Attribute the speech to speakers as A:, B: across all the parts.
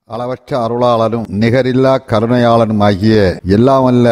A: அளவற்ற அருளாளனும் நிகரில்லா கருணையாளனுமாகிய எல்லாம் வல்ல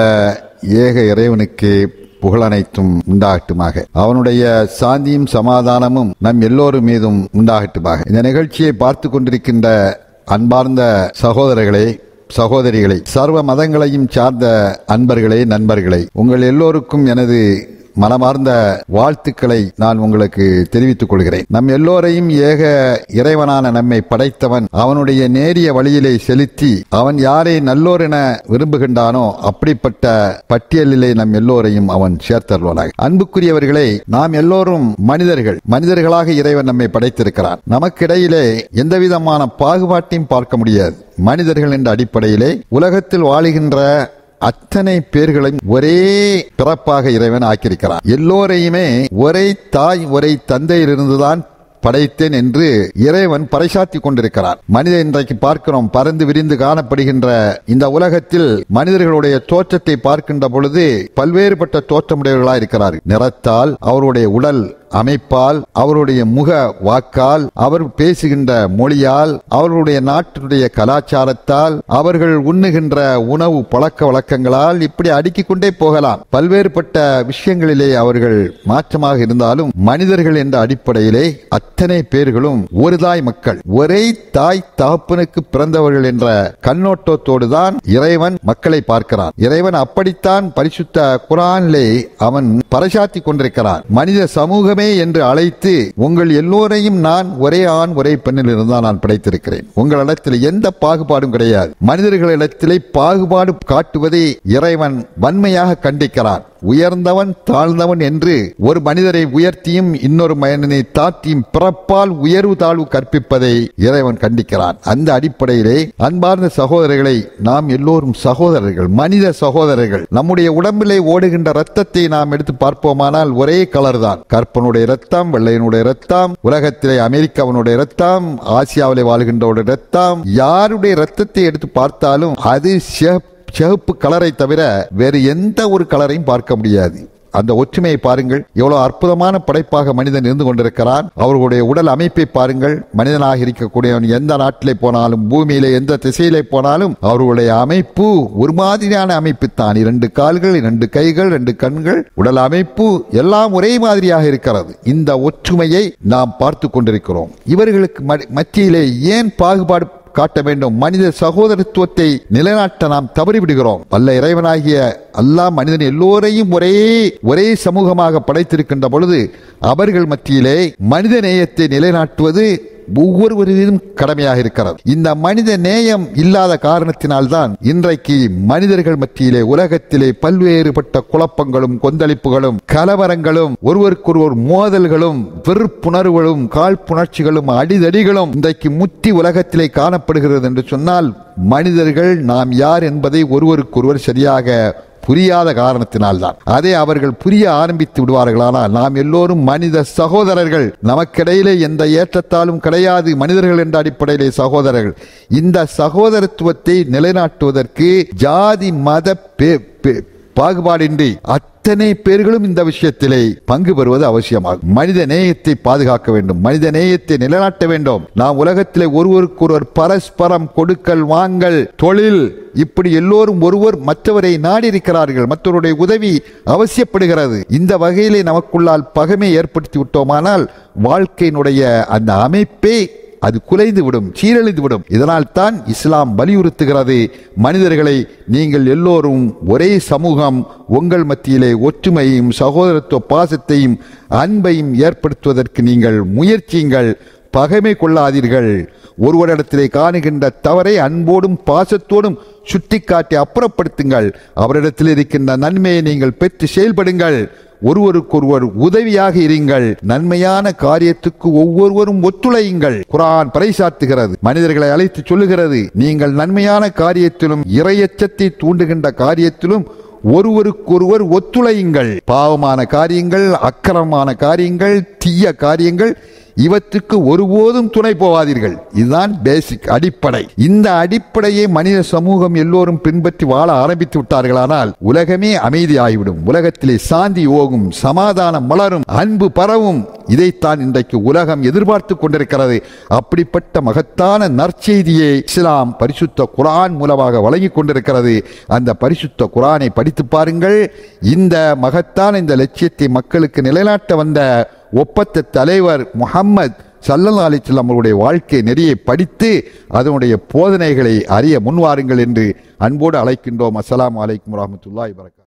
A: ஏக இறைவனுக்கு புகழனைத்தும் உண்டாகட்டுமாக அவனுடைய சாந்தியும் சமாதானமும் நம் எல்லோரும் மீதும் உண்டாகட்டுமாக இந்த நிகழ்ச்சியை பார்த்து கொண்டிருக்கின்ற அன்பார்ந்த சகோதரர்களே சகோதரிகளை சர்வ மதங்களையும் சார்ந்த அன்பர்களே நண்பர்களே உங்கள் எல்லோருக்கும் எனது மனமார்ந்த வாழ்த்துக்களை நான் உங்களுக்கு தெரிவித்துக் கொள்கிறேன் நம் எல்லோரையும் ஏக இறைவனான நம்மை படைத்தவன் அவனுடைய நேரிய வழியிலே செலுத்தி அவன் யாரை நல்லோர் என விரும்புகின்றானோ அப்படிப்பட்ட பட்டியலிலே நம் எல்லோரையும் அவன் சேர்த்தருவானாக அன்புக்குரியவர்களே நாம் எல்லோரும் மனிதர்கள் மனிதர்களாக இறைவன் நம்மை படைத்திருக்கிறான் நமக்கிடையிலே எந்தவிதமான பாகுபாட்டையும் பார்க்க முடியாது மனிதர்கள் என்ற அடிப்படையிலே உலகத்தில் வாழுகின்ற அத்தனை பேர்களையும் ஒரே பிறப்பாக இறைவன் ஆக்கியிருக்கிறான் எல்லோரையுமே ஒரே தாய் ஒரே தந்தையிலிருந்துதான் படைத்தேன் என்று இறைவன் பறைசாத்தி கொண்டிருக்கிறார் மனித இன்றைக்கு பார்க்கிறோம் பறந்து விரிந்து காணப்படுகின்ற இந்த உலகத்தில் மனிதர்களுடைய தோற்றத்தை பார்க்கின்ற பொழுது பல்வேறுபட்ட தோற்றமுடையவர்களாக இருக்கிறார்கள் நிறத்தால் அவருடைய உடல் அமைப்பால் அவருடைய முக வாக்கால் அவர் பேசுகின்ற மொழியால் அவர்களுடைய நாட்டினுடைய கலாச்சாரத்தால் அவர்கள் உண்ணுகின்ற உணவு பழக்க வழக்கங்களால் இப்படி அடுக்கிக் கொண்டே போகலாம் பல்வேறுபட்ட விஷயங்களிலே அவர்கள் மாற்றமாக இருந்தாலும் மனிதர்கள் என்ற அடிப்படையிலே அத்தனை பேர்களும் ஒரு தாய் மக்கள் ஒரே தாய் தகப்பனுக்கு பிறந்தவர்கள் என்ற கண்ணோட்டத்தோடு தான் இறைவன் மக்களை பார்க்கிறான் இறைவன் அப்படித்தான் பரிசுத்த குரானிலே அவன் பறைசாத்தி கொண்டிருக்கிறான் மனித சமூகமே என்று அழைத்து உங்கள் எல்லோரையும் நான் ஒரே ஆண் ஒரே பெண்ணில் இருந்தால் நான் படைத்திருக்கிறேன் உங்களிடத்தில் எந்த பாகுபாடும் கிடையாது மனிதர்களிடத்திலே பாகுபாடு காட்டுவதை இறைவன் வன்மையாக கண்டிக்கிறான் உயர்ந்தவன் தாழ்ந்தவன் என்று ஒரு மனிதரை உயர்த்தியும் இன்னொரு மனிதனை தாத்தியும் பிறப்பால் உயர்வு தாழ்வு கற்பிப்பதை இறைவன் கண்டிக்கிறான் அந்த அடிப்படையிலே அன்பார்ந்த சகோதரர்களை நாம் எல்லோரும் சகோதரர்கள் மனித சகோதரர்கள் நம்முடைய உடம்பிலே ஓடுகின்ற ரத்தத்தை நாம் எடுத்து பார்ப்போமானால் ஒரே கலர் தான் கற்பனுடைய ரத்தம் வெள்ளையனுடைய ரத்தம் உலகத்திலே அமெரிக்காவினுடைய ரத்தம் ஆசியாவிலே வாழ்கின்றவருடைய ரத்தம் யாருடைய ரத்தத்தை எடுத்து பார்த்தாலும் அது சிவப்பு சிவப்பு கலரை தவிர வேறு எந்த ஒரு கலரையும் பார்க்க முடியாது அந்த ஒற்றுமையை பாருங்கள் எவ்வளவு அற்புதமான படைப்பாக மனிதன் இருந்து கொண்டிருக்கிறான் அவர்களுடைய உடல் அமைப்பை பாருங்கள் மனிதனாக இருக்கக்கூடியவன் எந்த நாட்டிலே போனாலும் பூமியிலே எந்த திசையிலே போனாலும் அவர்களுடைய அமைப்பு ஒரு மாதிரியான அமைப்பு தான் இரண்டு கால்கள் இரண்டு கைகள் இரண்டு கண்கள் உடல் அமைப்பு எல்லாம் ஒரே மாதிரியாக இருக்கிறது இந்த ஒற்றுமையை நாம் பார்த்து கொண்டிருக்கிறோம் இவர்களுக்கு மத்தியிலே ஏன் பாகுபாடு காட்ட வேண்டும் மனித சகோதரத்துவத்தை நிலைநாட்ட நாம் தவறிவிடுகிறோம் வல்ல இறைவனாகிய அல்லாஹ் மனிதன் எல்லோரையும் ஒரே ஒரே சமூகமாக படைத்திருக்கின்ற பொழுது அவர்கள் மத்தியிலே மனித நேயத்தை நிலைநாட்டுவது ஒவ்வொருவரிலும் கடமையாக இருக்கிறது இந்த மனித நேயம் இல்லாத காரணத்தினால்தான் இன்றைக்கு மனிதர்கள் மத்தியிலே உலகத்திலே பல்வேறுபட்ட குழப்பங்களும் கொந்தளிப்புகளும் கலவரங்களும் ஒருவருக்கொருவர் மோதல்களும் வெறுப்புணர்வுகளும் காழ்ப்புணர்ச்சிகளும் அடிதடிகளும் இன்றைக்கு முத்தி உலகத்திலே காணப்படுகிறது என்று சொன்னால் மனிதர்கள் நாம் யார் என்பதை ஒருவருக்கொருவர் சரியாக புரியாத காரணத்தினால்தான் அதை அவர்கள் புரிய ஆரம்பித்து விடுவார்களானால் நாம் எல்லோரும் மனித சகோதரர்கள் நமக்கிடையிலே எந்த ஏற்றத்தாலும் கிடையாது மனிதர்கள் என்ற அடிப்படையிலே சகோதரர்கள் இந்த சகோதரத்துவத்தை நிலைநாட்டுவதற்கு ஜாதி மத பாகுபாடின்றி அத்தனை பேர்களும் இந்த விஷயத்திலே பங்கு பெறுவது அவசியமாகும் மனித நேயத்தை பாதுகாக்க வேண்டும் மனித நேயத்தை நிலைநாட்ட வேண்டும் நாம் உலகத்திலே ஒருவருக்கொருவர் பரஸ்பரம் கொடுக்கல் வாங்கல் தொழில் இப்படி எல்லோரும் ஒருவர் மற்றவரை நாடி இருக்கிறார்கள் மற்றவருடைய உதவி அவசியப்படுகிறது இந்த வகையிலே நமக்குள்ளால் பகமை ஏற்படுத்தி விட்டோமானால் வாழ்க்கையினுடைய அந்த அமைப்பே அது குலைந்து விடும் சீரழிந்து விடும் இதனால் தான் இஸ்லாம் வலியுறுத்துகிறது மனிதர்களை நீங்கள் எல்லோரும் ஒரே சமூகம் உங்கள் மத்தியிலே ஒற்றுமையும் சகோதரத்துவ பாசத்தையும் அன்பையும் ஏற்படுத்துவதற்கு நீங்கள் முயற்சியுங்கள் பகைமை கொள்ளாதீர்கள் ஒருவரிடத்திலே காணுகின்ற தவறை அன்போடும் பாசத்தோடும் சுட்டிக்காட்டி அப்புறப்படுத்துங்கள் அவரிடத்தில் இருக்கின்ற நன்மையை நீங்கள் பெற்று செயல்படுங்கள் ஒருவருக்கொருவர் உதவியாக இருங்கள் நன்மையான காரியத்துக்கு ஒவ்வொருவரும் ஒத்துழையுங்கள் குரான் பறைசாத்துகிறது மனிதர்களை அழைத்து சொல்லுகிறது நீங்கள் நன்மையான காரியத்திலும் இரையச்சத்தை தூண்டுகின்ற காரியத்திலும் ஒருவருக்கொருவர் ஒத்துழையுங்கள் பாவமான காரியங்கள் அக்கிரமமான காரியங்கள் தீய காரியங்கள் இவற்றுக்கு ஒருபோதும் துணை போவாதீர்கள் இதுதான் பேசிக் அடிப்படை இந்த அடிப்படையை மனித சமூகம் எல்லோரும் பின்பற்றி வாழ ஆரம்பித்து விட்டார்களானால் உலகமே அமைதியாகிவிடும் உலகத்திலே சாந்தி ஓகும் சமாதானம் மலரும் அன்பு பரவும் இதைத்தான் இன்றைக்கு உலகம் எதிர்பார்த்து கொண்டிருக்கிறது அப்படிப்பட்ட மகத்தான நற்செய்தியை இஸ்லாம் பரிசுத்த குரான் மூலமாக வழங்கிக் கொண்டிருக்கிறது அந்த பரிசுத்த குரானை படித்து பாருங்கள் இந்த மகத்தான இந்த லட்சியத்தை மக்களுக்கு நிலைநாட்ட வந்த ஒப்பத்த தலைவர் முகம்மது சல்லல்லா அலிஸ்லாம் அவருடைய வாழ்க்கை நெறியை படித்து அதனுடைய போதனைகளை அறிய முன்வாருங்கள் என்று அன்போடு அழைக்கின்றோம் அஸ்ஸலாமு அலைக்கும் வரஹ்மத்துல்லாஹி வரகாத்துஹு